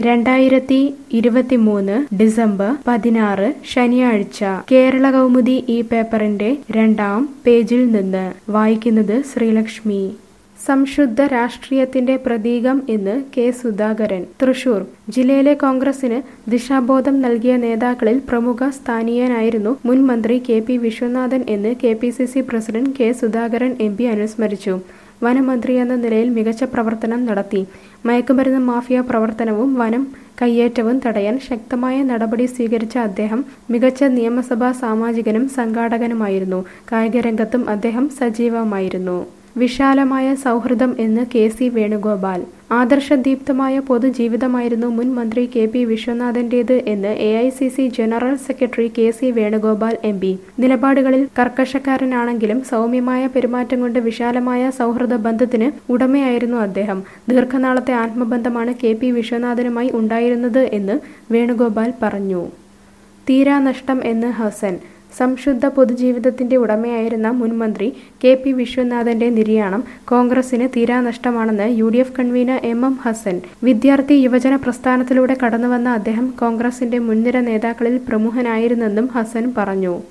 രണ്ടായിരത്തി ഇരുപത്തിമൂന്ന് ഡിസംബർ പതിനാറ് ശനിയാഴ്ച കേരള കൗമുദി ഈ പേപ്പറിന്റെ രണ്ടാം പേജിൽ നിന്ന് വായിക്കുന്നത് ശ്രീലക്ഷ്മി സംശുദ്ധ രാഷ്ട്രീയത്തിന്റെ പ്രതീകം എന്ന് കെ സുധാകരൻ തൃശൂർ ജില്ലയിലെ കോൺഗ്രസിന് ദിശാബോധം നൽകിയ നേതാക്കളിൽ പ്രമുഖ സ്ഥാനീയനായിരുന്നു മുൻ മന്ത്രി കെ പി വിശ്വനാഥൻ എന്ന് K P C C president K Sudhakaran M P അനുസ്മരിച്ചു വനമന്ത്രി എന്ന നിലയിൽ മികച്ച പ്രവർത്തനം നടത്തി മയക്കുമരുന്ന് മാഫിയ പ്രവർത്തനവും വനം കയ്യേറ്റവും തടയാൻ ശക്തമായ നടപടി സ്വീകരിച്ച അദ്ദേഹം മികച്ച നിയമസഭാ സാമാജികനും സംഘാടകനുമായിരുന്നു കായികരംഗത്തും അദ്ദേഹം സജീവമായിരുന്നു വിശാലമായ സൗഹൃദം എന്ന് കെ സി വേണുഗോപാൽ ആദർശദീപ്തമായ പൊതുജീവിതമായിരുന്നു മുൻ മന്ത്രി കെ പി വിശ്വനാഥന്റേത് എന്ന് A I C C general secretary K C Venugopal M P നിലപാടുകളിൽ കർക്കശക്കാരനാണെങ്കിലും സൗമ്യമായ പെരുമാറ്റം കൊണ്ട് വിശാലമായ സൗഹൃദ ബന്ധത്തിന് ഉടമയായിരുന്നു അദ്ദേഹം ദീർഘനാളത്തെ ആത്മബന്ധമാണ് കെ പി വിശ്വനാഥനുമായി ഉണ്ടായിരുന്നത് എന്ന് വേണുഗോപാൽ പറഞ്ഞു തീരാനഷ്ടം എന്ന് ഹസൻ സംശുദ്ധ പൊതുജീവിതത്തിന്റെ ഉടമയായിരുന്ന മുൻമന്ത്രി കെ പി വിശ്വനാഥന്റെ നിര്യാണം കോൺഗ്രസിന് തീരാനഷ്ടമാണെന്ന് U D F convenor M M Hassan വിദ്യാർത്ഥി യുവജന പ്രസ്ഥാനത്തിലൂടെ കടന്നുവന്ന അദ്ദേഹം കോൺഗ്രസിന്റെ മുൻനിര നേതാക്കളിൽ പ്രമുഖനായിരുന്നെന്നും ഹസൻ പറഞ്ഞു